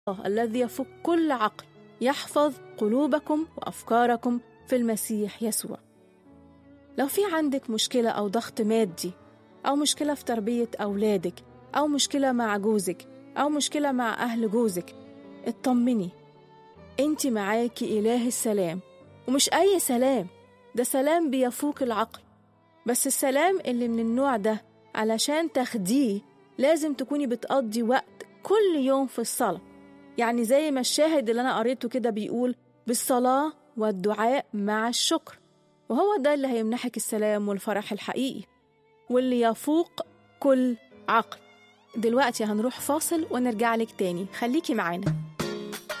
الذي يفوق كل عقل يحفظ قلوبكم وأفكاركم في المسيح يسوع لو في عندك مشكلة أو ضغط مادي أو مشكلة في تربية أولادك أو مشكلة مع جوزك أو مشكلة مع أهل جوزك اطمني انت معاكي إله السلام ومش أي سلام ده سلام بيفوق العقل بس السلام اللي من النوع ده علشان تاخديه لازم تكوني بتقضي وقت كل يوم في الصلاة يعني زي ما الشاهد اللي أنا قريته كده بيقول بالصلاة والدعاء مع الشكر وهو ده اللي هيمنحك السلام والفرح الحقيقي واللي يفوق كل عقل دلوقتي هنروح فاصل ونرجع لك تاني خليكي معانا